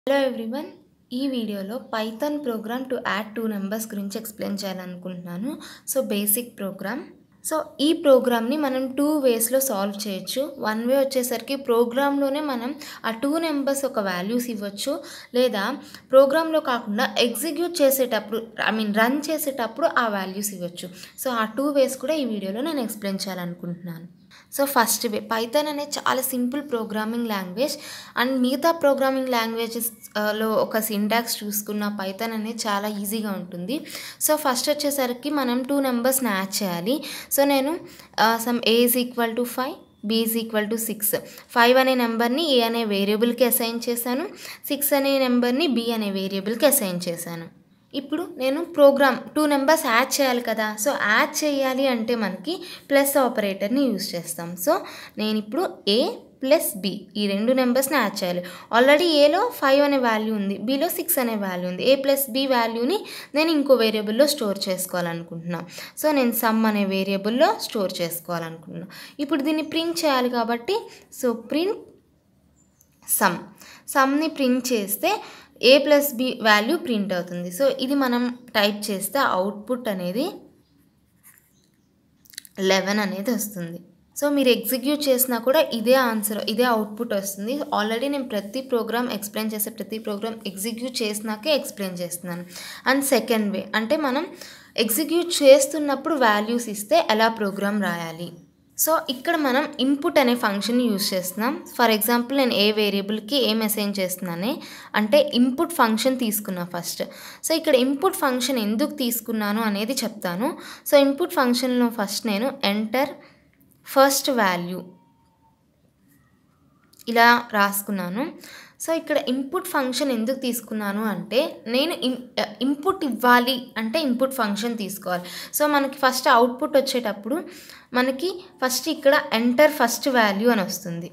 hello everyone ఈ వీడియోలో Python program to add two numbers గురించి ఎక్స్ప్లెయిన్ చేయాలనుకుంటున్నాను సో బేసిక్ ప్రోగ్రామ్ సో ఈ ప్రోగ్రామ్ని మనం టూ వేస్లో సాల్వ్ చేయొచ్చు వన్ వే వచ్చేసరికి ప్రోగ్రాంలోనే మనం ఆ టూ నెంబర్స్ ఒక వాల్యూస్ ఇవ్వచ్చు లేదా ప్రోగ్రాంలో కాకుండా ఎగ్జిక్యూట్ చేసేటప్పుడు ఐ మీన్ రన్ చేసేటప్పుడు ఆ వాల్యూస్ ఇవ్వచ్చు సో ఆ టూ వేస్ కూడా ఈ వీడియోలో నేను ఎక్స్ప్లెయిన్ చేయాలనుకుంటున్నాను సో ఫస్ట్ వే పైథాన్ అనేది చాలా సింపుల్ ప్రోగ్రామింగ్ లాంగ్వేజ్ అండ్ మిగతా ప్రోగ్రామింగ్ లాంగ్వేజెస్ లో ఒక సింటాక్స్ చూసుకున్న పైథాన్ అనేది చాలా ఈజీగా ఉంటుంది సో ఫస్ట్ వచ్చేసరికి మనం టూ నెంబర్స్ని యాడ్ చేయాలి సో నేను sum a is equal to five b is equal to six five అనే నెంబర్ని ఏ అనే వేరియబుల్కి అసైన్ చేశాను సిక్స్ అనే నెంబర్ని బి అనే వేరియబుల్కి అసైన్ చేశాను ఇప్పుడు నేను ప్రోగ్రామ్ టూ నెంబర్స్ యాడ్ చేయాలి కదా సో యాడ్ చేయాలి అంటే మనకి ప్లస్ ఆపరేటర్ని యూజ్ చేస్తాం సో నేను ఇప్పుడు ఏ ప్లస్ బి ఈ రెండు నెంబర్స్ని యాడ్ చేయాలి ఆల్రెడీ ఏలో ఫైవ్ అనే వాల్యూ ఉంది బిలో సిక్స్ అనే వాల్యూ ఉంది ఏ ప్లస్ బి వాల్యూని నేను ఇంకో వేరియబుల్లో స్టోర్ చేసుకోవాలనుకుంటున్నాను సో నేను సమ్ అనే వేరియబుల్లో స్టోర్ చేసుకోవాలనుకుంటున్నాను ఇప్పుడు దీన్ని ప్రింట్ చేయాలి కాబట్టి సో ప్రింట్ సమ్ సమ్ని ప్రింట్ చేస్తే a plus b value print అవుతుంది సో ఇది మనం టైప్ చేస్తే అవుట్పుట్ అనేది లెవెన్ అనేది వస్తుంది సో మీరు ఎగ్జిక్యూట్ చేసినా కూడా ఇదే ఆన్సర్ ఇదే అవుట్పుట్ వస్తుంది ఆల్రెడీ నేను ప్రతి ప్రోగ్రామ్ ఎక్స్ప్లెయిన్ చేసే ప్రతి ప్రోగ్రామ్ ఎగ్జిక్యూట్ చేసినాకే ఎక్స్ప్లెయిన్ చేస్తున్నాను అండ్ సెకండ్ వే అంటే మనం ఎగ్జిక్యూట్ చేస్తున్నప్పుడు వాల్యూస్ ఇస్తే ఎలా ప్రోగ్రామ్ రాయాలి సో ఇక్కడ మనం ఇన్పుట్ అనే ఫంక్షన్ యూజ్ చేస్తున్నాం ఫర్ ఎగ్జాంపుల్ నేను ఏ వేరియబుల్కి ఏ మెసేజ్ చేస్తున్నానే అంటే ఇన్పుట్ ఫంక్షన్ తీసుకున్నా ఫస్ట్ సో ఇక్కడ ఇన్పుట్ ఫంక్షన్ ఎందుకు తీసుకున్నాను అనేది చెప్తాను సో ఇన్పుట్ ఫంక్షన్లో ఫస్ట్ నేను ఎంటర్ ఫస్ట్ వాల్యూ ఇలా రాసుకున్నాను సో ఇక్కడ ఇన్పుట్ ఫంక్షన్ ఎందుకు తీసుకున్నాను అంటే నేను ఇన్పుట్ ఇవ్వాలి అంటే ఇన్పుట్ ఫంక్షన్ తీసుకోవాలి సో మనకి ఫస్ట్ అవుట్పుట్ వచ్చేటప్పుడు మనకి ఫస్ట్ ఇక్కడ ఎంటర్ ఫస్ట్ వాల్యూ అని వస్తుంది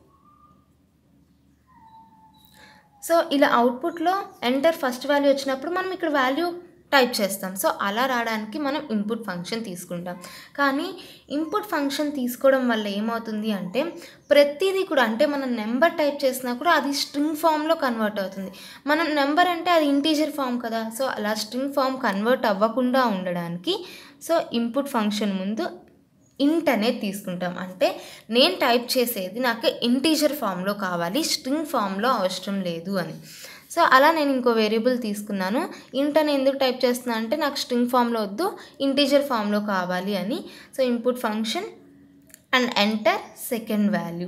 సో ఇలా అవుట్పుట్లో ఎంటర్ ఫస్ట్ వాల్యూ వచ్చినప్పుడు మనం ఇక్కడ వాల్యూ టైప్ చేస్తాం సో అలా రావడానికి మనం ఇన్పుట్ ఫంక్షన్ తీసుకుంటాం కానీ ఇన్పుట్ ఫంక్షన్ తీసుకోవడం వల్ల ఏమవుతుంది అంటే ప్రతిదీ కూడా అంటే మనం నెంబర్ టైప్ చేసినా కూడా అది స్ట్రింగ్ ఫామ్లో కన్వర్ట్ అవుతుంది మనం నెంబర్ అంటే అది ఇంటీజర్ ఫామ్ కదా సో అలా స్ట్రింగ్ ఫామ్ కన్వర్ట్ అవ్వకుండా ఉండడానికి సో ఇన్పుట్ ఫంక్షన్ ముందు ఇంట్ అనేది తీసుకుంటాం అంటే నేను టైప్ చేసేది నాకు ఇంటీజర్ ఫామ్లో కావాలి స్ట్రింగ్ ఫామ్లో అవసరం లేదు అని సో అలా నేను ఇంకో వేరియబుల్ తీసుకున్నాను ఇంట్ అని ఎందుకు టైప్ చేస్తున్నా అంటే నాకు స్ట్రింగ్ ఫామ్లో వద్దు ఇంటీజర్ ఫామ్లో కావాలి అని so input function and enter second value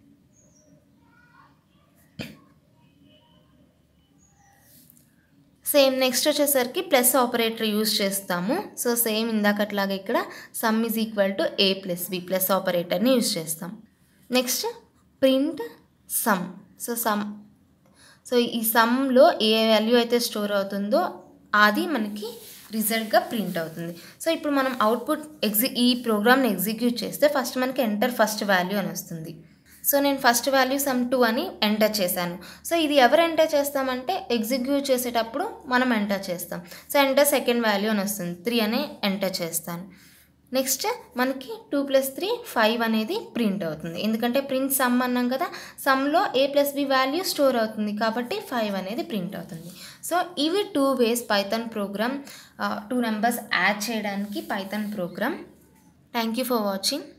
same next వచ్చేసరికి ప్లస్ ఆపరేటర్ యూజ్ చేస్తాము సో సేమ్ ఇందాకట్లాగా ఇక్కడ sum is equal to a plus b plus ఆపరేటర్ని యూజ్ చేస్తాం next print sum so sum so ఈ సమ్లో ఏ వాల్యూ అయితే స్టోర్ అవుతుందో అది మనకి రిజల్ట్గా ప్రింట్ అవుతుంది సో ఇప్పుడు మనం అవుట్పుట్ ఎగ్జి ఈ ప్రోగ్రామ్ని ఎగ్జిక్యూట్ చేస్తే ఫస్ట్ మనకి ఎంటర్ ఫస్ట్ వాల్యూ అని వస్తుంది సో నేను ఫస్ట్ వాల్యూ సమ్ టూ అని ఎంటర్ చేశాను సో ఇది ఎవరు ఎంటర్ చేస్తామంటే ఎగ్జిక్యూట్ చేసేటప్పుడు మనం ఎంటర్ చేస్తాం సో ఎంటర్ సెకండ్ వాల్యూ అని వస్తుంది త్రీ అనే ఎంటర్ చేస్తాను నెక్స్ట్ మనకి టూ ప్లస్ త్రీ ఫైవ్ అనేది ప్రింట్ అవుతుంది ఎందుకంటే ప్రింట్ సమ్ అన్నాం కదా సమ్లో a plus b value store అవుతుంది కాబట్టి ఫైవ్ అనేది ప్రింట్ అవుతుంది సో ఇవి two ways Python program two numbers add చేయడానికి Python program thank you for watching